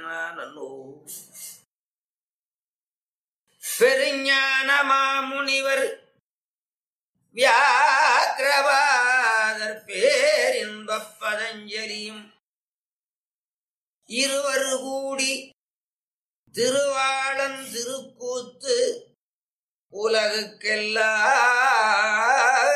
நன்னோ பெருஞான மாமுனிவர் வியாக்கிரவாதர் பேரின்பப் பதஞ்சலியும் இருவர் கூடி திருவாளன் திருக்கூத்து உலகுக்கெல்லாம்